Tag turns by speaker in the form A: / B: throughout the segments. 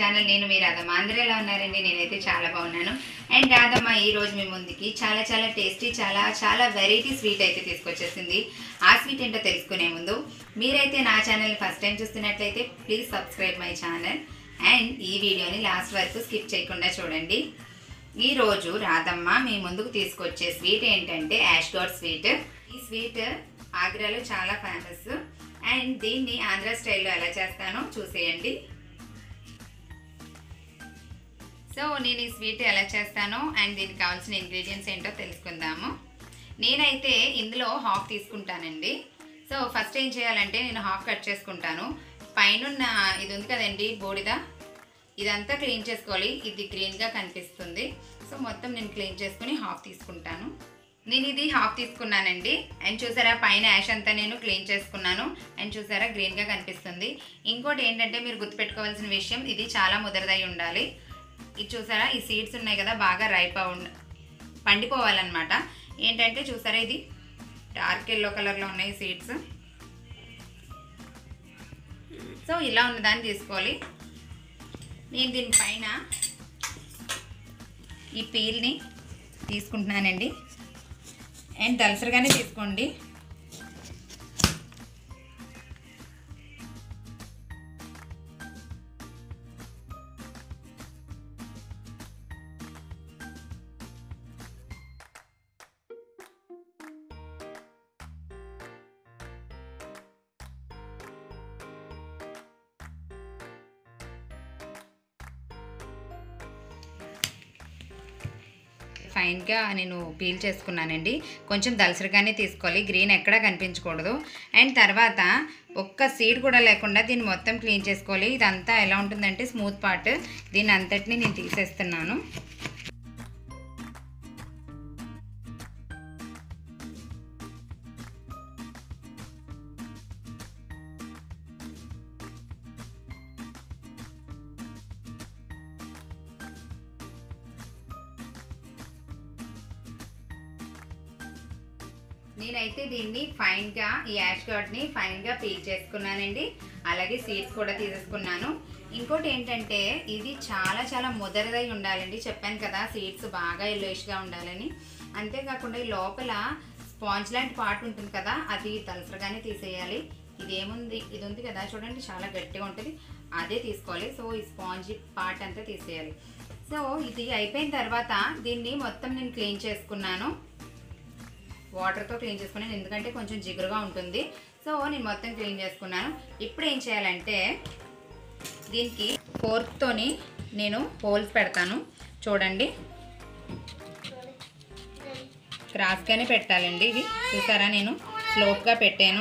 A: channel నేను మీ రాధమ్మ అందరూ ఎలా ఉన్నారండి నేనైతే చాలా బాగున్నాను అండ్ రాధమ్మ ఈ రోజు మీ ముందుకి చాలా చాలా టేస్టీ చాలా చాలా వెరైటీ స్వీట్ అయితే తీసుకొచ్చేసింది ఆ స్వీట్ ఏంటో తెలుసుకునే ముందు మీరైతే నా ఛానల్ ఫస్ట్ టైం చూస్తున్నట్లయితే please subscribe my channel and ఈ వీడియోని లాస్ట్ వరకు స్కిప్ చేయకుండా చూడండి ఈ రోజు రాధమ్మ మీ ముందుకు తీసుకొచ్చే స్వీట్ ఏంటంటే యాష్ గాడ్ స్వీట్ ఈ స్వీట్ ఆగ్రాలో చాలా ఫేమస్ అండ్ దీన్ని ఆంధ్ర స్టైల్లో ఎలా చేస్తానో చూసేయండి సో నేను ఈ స్వీట్ ఎలా చేస్తానో అండ్ దీనికి కావాల్సిన ఇంగ్రీడియంట్స్ ఏంటో తెలుసుకుందాము నేనైతే ఇందులో హాఫ్ తీసుకుంటానండి సో ఫస్ట్ ఏం చేయాలంటే నేను హాఫ్ కట్ చేసుకుంటాను పైన ఇది ఉంది కదండి బూడిద ఇదంతా క్లీన్ చేసుకోవాలి ఇది గ్రీన్గా కనిపిస్తుంది సో మొత్తం నేను క్లీన్ చేసుకుని హాఫ్ తీసుకుంటాను నేను ఇది హాఫ్ తీసుకున్నానండి అండ్ చూసారా పైన యాష్ అంతా నేను క్లీన్ చేసుకున్నాను అండ్ చూసారా గ్రీన్గా కనిపిస్తుంది ఇంకోటి ఏంటంటే మీరు గుర్తుపెట్టుకోవాల్సిన విషయం ఇది చాలా ముదరదై ఉండాలి ఇది చూసారా ఈ సీడ్స్ ఉన్నాయి కదా బాగా రైప్ ఉండ పండిపోవాలన్నమాట ఏంటంటే చూసారా ఇది డార్క్ ఎల్లో కలర్లో ఉన్నాయి సీడ్స్ సో ఇలా ఉన్నదాన్ని తీసుకోవాలి నేను దీనిపైన ఈ పీల్ని తీసుకుంటున్నానండి అండ్ దలసరిగానే తీసుకోండి ఫైన్గా నేను పీల్ చేసుకున్నానండి కొంచెం దలసరిగానే తీసుకోవాలి గ్రీన్ ఎక్కడా కనిపించకూడదు అండ్ తర్వాత ఒక్క సీడ్ కూడా లేకుండా దీన్ని మొత్తం క్లీన్ చేసుకోవాలి ఇదంతా ఎలా ఉంటుందంటే స్మూత్ పార్ట్ దీన్ని అంతటిని నేను తీసేస్తున్నాను నేనైతే దీన్ని ఫైన్గా ఈ యాష్ గార్డ్ని ఫైన్గా పీల్ చేసుకున్నానండి అలాగే సీడ్స్ కూడా తీసేసుకున్నాను ఇంకోటి ఏంటంటే ఇది చాలా చాలా ముదరదై ఉండాలండి చెప్పాను కదా సీడ్స్ బాగా ఎల్లోయిష్గా ఉండాలని అంతేకాకుండా ఈ లోపల స్పాంజ్ లాంటి పార్ట్ ఉంటుంది కదా అది తలసరగానే తీసేయాలి ఇది ఏముంది ఇది ఉంది కదా చూడండి చాలా గట్టిగా ఉంటుంది అదే తీసుకోవాలి సో ఈ స్పాంజ్ పార్ట్ అంతా తీసేయాలి సో ఇది అయిపోయిన తర్వాత దీన్ని మొత్తం నేను క్లీన్ చేసుకున్నాను వాటర్తో క్లీన్ చేసుకున్నాను ఎందుకంటే కొంచెం జిగురుగా ఉంటుంది సో నేను మొత్తం క్లీన్ చేసుకున్నాను ఇప్పుడు ఏం చేయాలంటే దీనికి ఫోర్క్తోని నేను హోల్స్ పెడతాను చూడండి క్రాస్గానే పెట్టాలండి ఇవి చూసారా నేను స్లోప్గా పెట్టాను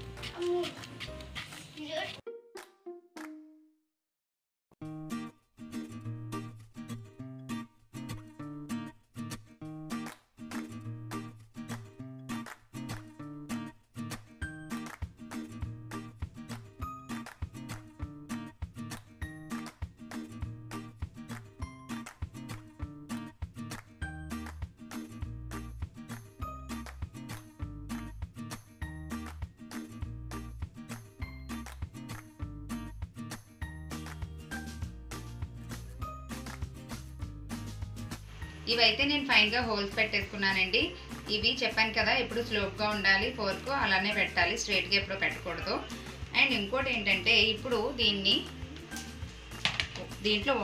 A: ఇవైతే నేను ఫైన్గా హోల్స్ పెట్టేసుకున్నానండి ఇవి చెప్పాను కదా ఎప్పుడు స్లోప్గా ఉండాలి ఫోర్క్ అలానే పెట్టాలి స్ట్రైట్గా ఎప్పుడు పెట్టకూడదు అండ్ ఇంకోటి ఏంటంటే ఇప్పుడు దీన్ని దీంట్లో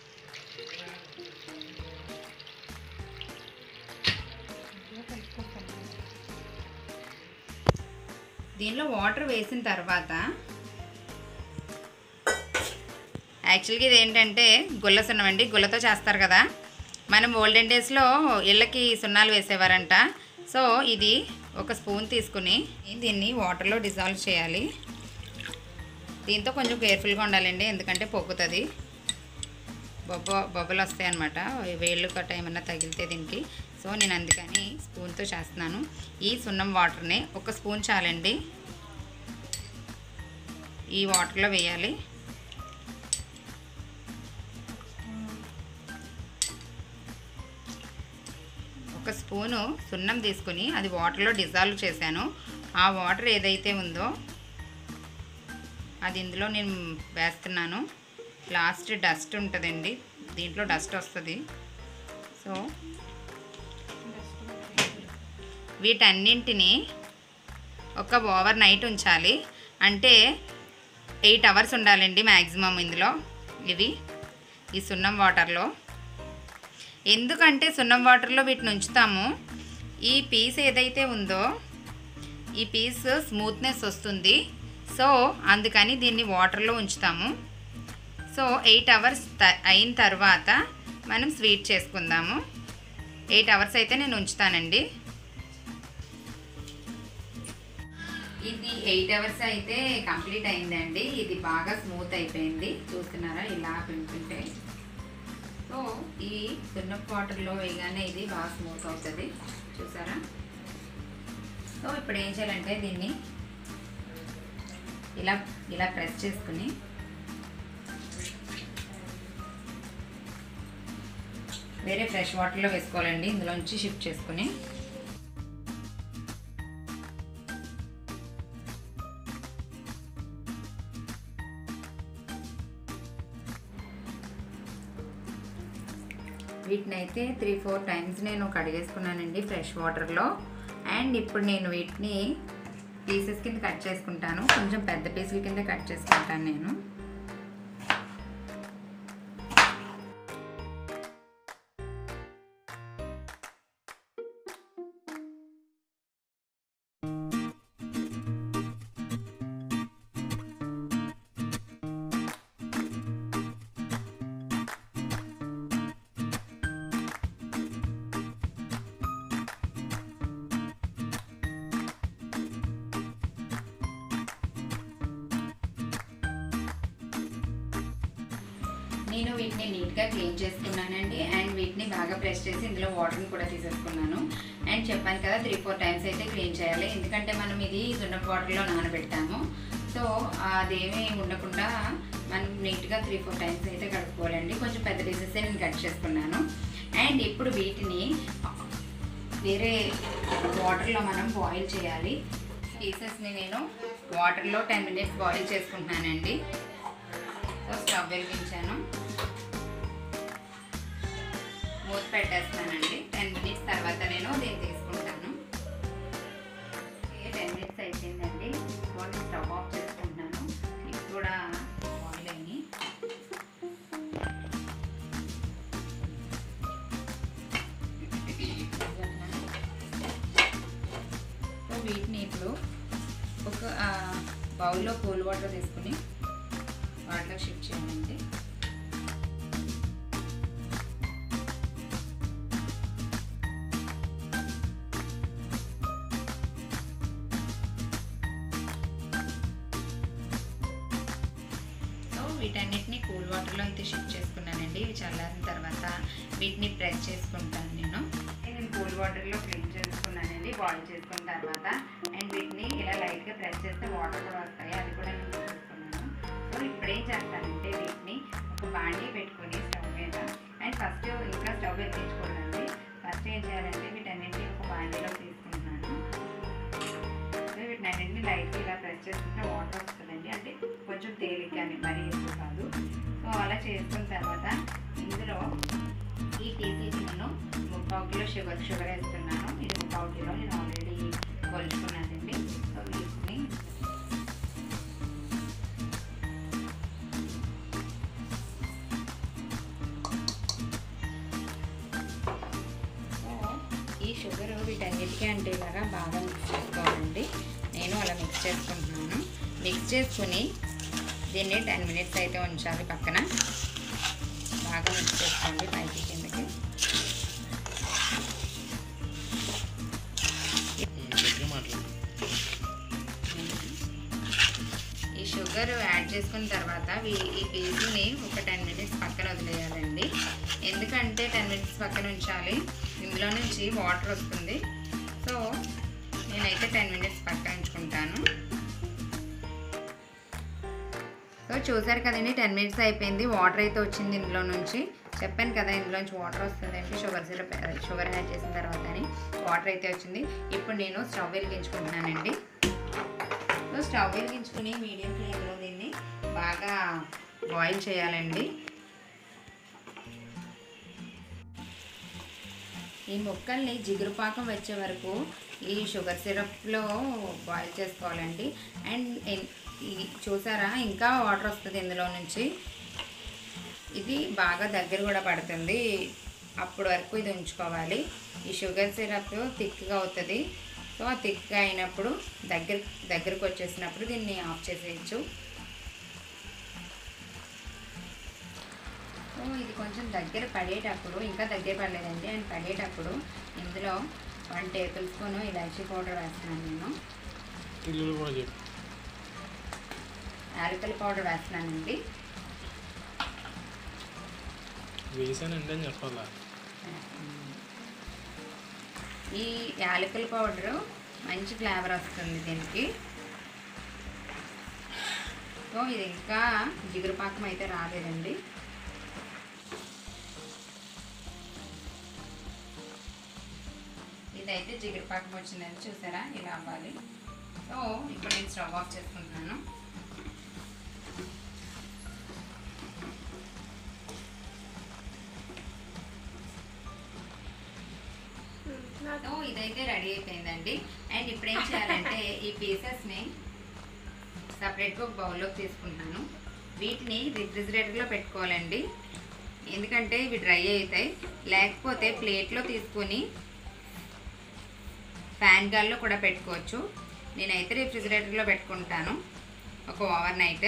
A: దీనిలో వాటర్ వేసిన తర్వాత యాక్చువల్గా ఇది ఏంటంటే గుల్ల సున్నం అండి గుల్లతో చేస్తారు కదా మనం ఓల్డెన్ డేస్లో ఇళ్ళకి సున్నాలు వేసేవారంట సో ఇది ఒక స్పూన్ తీసుకుని దీన్ని వాటర్లో డిజాల్వ్ చేయాలి దీంతో కొంచెం కేర్ఫుల్గా ఉండాలండి ఎందుకంటే పొక్కుతుంది బొబ్బ బొబ్బలు వస్తాయి అనమాట వేళ్ళు కట్ట ఏమన్నా తగిలితే దీనికి సో నేను అందుకని స్పూన్తో చేస్తున్నాను ఈ సున్నం వాటర్ని ఒక స్పూన్ చాలండి ఈ వాటర్లో వేయాలి ఒక స్పూను సున్నం తీసుకుని అది వాటర్లో డిజాల్వ్ చేశాను ఆ వాటర్ ఏదైతే ఉందో అది ఇందులో నేను వేస్తున్నాను లాస్ట్ డస్ట్ ఉంటుందండి దీంట్లో డస్ట్ వస్తుంది సో వీటన్నింటినీ ఒక ఓవర్ నైట్ ఉంచాలి అంటే ఎయిట్ అవర్స్ ఉండాలండి మ్యాక్సిమం ఇందులో ఇవి ఈ సున్నం వాటర్లో ఎందుకంటే సున్నం వాటర్లో వీటిని ఉంచుతాము ఈ పీస్ ఏదైతే ఉందో ఈ పీస్ స్మూత్నెస్ వస్తుంది సో అందుకని దీన్ని వాటర్లో ఉంచుతాము సో ఎయిట్ అవర్స్ త- అయిన తర్వాత మనం స్వీట్ చేసుకుందాము ఎయిట్ అవర్స్ అయితే నేను ఉంచుతానండి ఇది ఎయిట్ అవర్స్ అయితే కంప్లీట్ అయిందండి ఇది బాగా స్మూత్ అయిపోయింది చూస్తున్నారా ఇలా పిండుకుంటే సో ఈ సున్నపు వాటర్లో వేయగానే ఇది బాగా స్మూత్ అవుతుంది చూసారా సో ఇప్పుడు ఏం చేయాలంటే దీన్ని ఇలా ఇలా ప్రెస్ చేసుకుని వేరే ఫ్రెష్ వాటర్లో వేసుకోవాలండి ఇందులోంచి షిఫ్ట్ చేసుకుని వీటిని అయితే త్రీ ఫోర్ టైమ్స్ నేను కడిగేసుకున్నానండి ఫ్రెష్ వాటర్లో అండ్ ఇప్పుడు నేను వీటిని పీసెస్ కింద కట్ చేసుకుంటాను కొంచెం పెద్ద పీసుల కింద కట్ చేసుకుంటాను నేను నేను వీటిని నీట్గా క్లీన్ చేసుకున్నానండి అండ్ వీటిని బాగా ప్రెస్ చేసి ఇందులో వాటర్ని కూడా తీసేసుకున్నాను అండ్ చెప్పాను కదా త్రీ ఫోర్ టైమ్స్ అయితే క్లీన్ చేయాలి ఎందుకంటే మనం ఇది సున్నపు వాటర్లో నానబెట్టాము సో అదేమీ ఉండకుండా మనం నీట్గా త్రీ ఫోర్ టైమ్స్ అయితే కడుక్కోవాలండి కొంచెం పెద్ద పీసెస్ నేను కట్ చేసుకున్నాను అండ్ ఇప్పుడు వీటిని వేరే వాటర్లో మనం బాయిల్ చేయాలి పీసెస్ని నేను వాటర్లో టెన్ మినిట్స్ బాయిల్ చేసుకుంటున్నానండి సో స్టవ్ వెలిగించాను మూత పెట్టేస్తానండి టెన్ మినిట్స్ తర్వాత నేను దీన్ని తీసుకుంటాను టెన్ మినిట్స్ అయిపోయిందండి సో నేను స్టవ్ ఆఫ్ చేసుకుంటున్నాను ఇది కూడా బాయిల్ అయ్యి సో వీటిని ఇప్పుడు ఒక బౌల్లో కూల్ వాటర్ తీసుకుని వాటిలో షిఫ్ట్ చేయండి సో వీటన్నిటిని కూల్ వాటర్లో అయితే షిఫ్ట్ చేసుకున్నానండి ఇవి చల్లారిన తర్వాత వీటిని ప్రెస్ చేసుకుంటాను నేను నేను కూల్ వాటర్లో క్లీన్ చేసుకున్నానండి బాయిల్ చేసుకున్న తర్వాత అండ్ వీటిని ఇలా లైట్గా ప్రెస్ చేస్తే వాటర్ కూడా వస్తాయి అది కూడా నేను చూసుకున్నాను సో ఇప్పుడు ఏం చేస్తానంటే వీటిని ఒక బాండీ పెట్టుకొని స్టవ్ మీద అండ్ ఫస్ట్ ఇంకా స్టవ్ వెలిగించుకోవాలండి ఫస్ట్ ఏం చేయాలంటే వీటన్నింటినీ ఒక బాండీలో తీసుకుంటున్నాను సో వీటినన్నింటినీ లైట్గా ఇలా ప్రెస్ చేసుకుంటే వాటర్ వస్తుందండి అంటే కొంచెం తేలిగ్గానే మరీ ఎక్కువ కాదు సో అలా చేసుకున్న తర్వాత ఇందులో ఈ టీసీకి నేను ముప్పావు కిలో షుగర్ షుగర్ వేస్తున్నాను ఇది ముప్పావు కిలో నేను ఆల్రెడీ కొలుచుకున్నానండి సో వీటిని సో ఈ షుగర్ వీటన్నిటికీ అంటే ఇలాగా బాగా మిక్స్ చేసుకోవాలండి నేను అలా మిక్స్ చేసుకుంటున్నాను మిక్స్ చేసుకుని దీన్ని టెన్ మినిట్స్ అయితే ఉంచాలి పక్కన బాగా మిక్స్ చేసుకోండి పైకి కిందకి ఈ షుగర్ యాడ్ చేసుకున్న తర్వాత వీ- ఈ పీస్ని ఒక టెన్ మినిట్స్ పక్కన వదిలేయాలండి ఎందుకంటే టెన్ మినిట్స్ పక్కన ఉంచాలి ఇందులో నుంచి వాటర్ వస్తుంది సో నేనైతే టెన్ మినిట్స్ పక్కన ఉంచుకుంటాను సో చూసారు కదండి టెన్ మినిట్స్ అయిపోయింది వాటర్ అయితే వచ్చింది ఇందులో నుంచి చెప్పాను కదా ఇందులోంచి వాటర్ వస్తుందండి షుగర్ సిరప్ షుగర్ యాడ్ చేసిన తర్వాత అని వాటర్ అయితే వచ్చింది ఇప్పుడు నేను స్టవ్ వెలిగించుకుంటున్నానండి సో స్టవ్ వెలిగించుకుని మీడియం ఫ్లేమ్లో దీన్ని బాగా బాయిల్ చేయాలండి ఈ ముక్కల్ని జిగురు పాకం వచ్చే వరకు ఈ షుగర్ సిరప్లో బాయిల్ చేసుకోవాలండి అండ్ ఎన్- ఈ చూసారా ఇంకా వాటర్ వస్తుంది ఇందులో నుంచి ఇది బాగా దగ్గర కూడా పడుతుంది అప్పటి వరకు ఇది ఉంచుకోవాలి ఈ షుగర్ సిరప్ థిక్గా అవుతుంది సో ఆ థిక్గా అయినప్పుడు దగ్గర దగ్గరకు వచ్చేసినప్పుడు దీన్ని ఆఫ్ చేసేయచ్చు సో ఇది కొంచెం దగ్గర పడేటప్పుడు ఇంకా దగ్గర పడలేదండి అండ్ పడేటప్పుడు ఇందులో వన్ టేబుల్ స్పూన్ ఇలాచీ పౌడర్ వేస్తున్నాను నేను
B: పిల్లలు కూడా చెప్పు
A: యాలకల్ పౌడర్ వేస్తున్నానండి
B: వేసానండి అని చెప్పాలా
A: ఈ యాలకుల పౌడరు మంచి ఫ్లేవర్ వస్తుంది దీనికి సో ఇది ఇంకా జిగురు పాకం అయితే రాలేదండి ఇదైతే జిగురు పాకం వచ్చిందని చూసారా ఇలా అవ్వాలి సో ఇప్పుడు నేను స్టవ్ ఆఫ్ చేసుకుంటున్నాను సో ఇదైతే రెడీ అయిపోయిందండి అండ్ ఇప్పుడు ఏం చేయాలంటే ఈ పీసెస్ని సపరేట్గా ఒక బౌల్లోకి తీసుకుంటున్నాను వీటిని రిఫ్రిజిరేటర్లో పెట్టుకోవాలండి ఎందుకంటే ఇవి డ్రై అవుతాయి లేకపోతే ప్లేట్లో తీసుకొని ఫ్యాన్ గాల్లో కూడా పెట్టుకోవచ్చు నేనైతే రిఫ్రిజిరేటర్లో పెట్టుకుంటాను ఒక ఓవర్ నైట్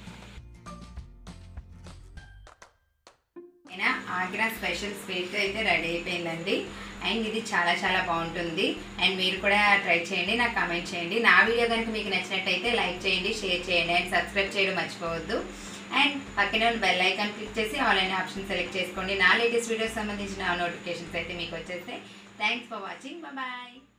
A: అయినా ఆగ్రా స్పెషల్ స్వీట్ అయితే రెడీ అయిపోయిందండి అండ్ ఇది చాలా చాలా బాగుంటుంది అండ్ మీరు కూడా ట్రై చేయండి నాకు కామెంట్ చేయండి నా వీడియో కనుక మీకు నచ్చినట్టయితే లైక్ చేయండి షేర్ చేయండి అండ్ సబ్స్క్రైబ్ చేయడం మర్చిపోవద్దు అండ్ పక్కనే ఉన్న బెల్ ఐకాన్ క్లిక్ చేసి ఆన్లైన్ ఆప్షన్ సెలెక్ట్ చేసుకోండి నా లేటెస్ట్ వీడియోస్ సంబంధించిన నోటిఫికేషన్స్ అయితే మీకు వచ్చేస్తాయి థ్యాంక్స్ ఫర్ వాచింగ్ బాయ్